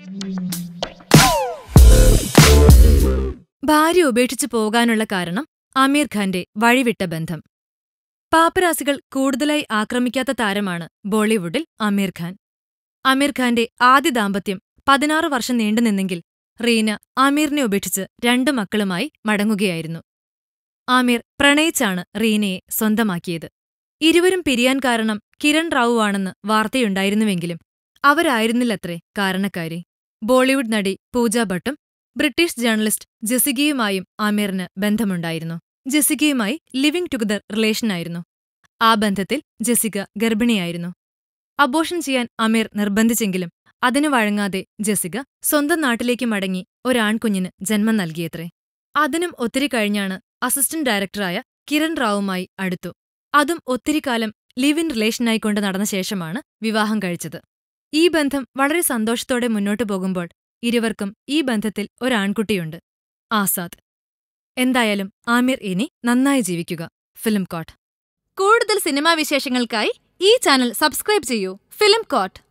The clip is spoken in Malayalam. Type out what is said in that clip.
ഭാര്യ ഉപേക്ഷിച്ചു പോകാനുള്ള കാരണം ആമീർ ഖാന്റെ വഴിവിട്ട ബന്ധം പാപ്പരാസികൾ കൂടുതലായി ആക്രമിക്കാത്ത താരമാണ് ബോളിവുഡിൽ ആമീർ ഖാൻ ആമീർ ഖാന്റെ ആദ്യ ദാമ്പത്യം പതിനാറ് വർഷം നീണ്ടുനിന്നെങ്കിൽ റീന ആമീറിനെ ഉപേക്ഷിച്ച് രണ്ടു മക്കളുമായി മടങ്ങുകയായിരുന്നു ആമീർ പ്രണയിച്ചാണ് റീനയെ സ്വന്തമാക്കിയത് ഇരുവരും പിരിയാൻ കാരണം കിരൺ റാവുവാണെന്ന് വാർത്തയുണ്ടായിരുന്നുവെങ്കിലും അവരായിരുന്നില്ലത്രേ കാരണക്കാരി ബോളിവുഡ് നടി പൂജ ഭട്ടും ബ്രിട്ടീഷ് ജേർണലിസ്റ്റ് ജെസിഗയുമായും ആമീറിന് ബന്ധമുണ്ടായിരുന്നു ജെസിഗയുമായി ലിവിംഗ് ടുഗദർ റിലേഷനായിരുന്നു ആ ബന്ധത്തിൽ ജെസിക ഗർഭിണിയായിരുന്നു അബോഷൻ ചെയ്യാൻ അമീർ നിർബന്ധിച്ചെങ്കിലും അതിനു വഴങ്ങാതെ ജെസിക സ്വന്തം നാട്ടിലേക്ക് മടങ്ങി ഒരാൺകുഞ്ഞിന് ജന്മം നൽകിയത്രേ അതിനും ഒത്തിരി കഴിഞ്ഞാണ് അസിസ്റ്റന്റ് ഡയറക്ടറായ കിരൺ റാവുമായി അടുത്തു അതും ഒത്തിരി കാലം ലിവ് ഇൻ റിലേഷനായിക്കൊണ്ട് നടന്ന ശേഷമാണ് വിവാഹം കഴിച്ചത് ഈ ബന്ധം വളരെ സന്തോഷത്തോടെ മുന്നോട്ടു പോകുമ്പോൾ ഇരുവർക്കും ഈ ബന്ധത്തിൽ ഒരാൺകുട്ടിയുണ്ട് ആസാദ് എന്തായാലും ആമിർ ഇനി നന്നായി ജീവിക്കുക ഫിലിം കോട്ട് കൂടുതൽ സിനിമാ വിശേഷങ്ങൾക്കായി ഈ ചാനൽ സബ്സ്ക്രൈബ് ചെയ്യൂ ഫിലിം കോട്ട്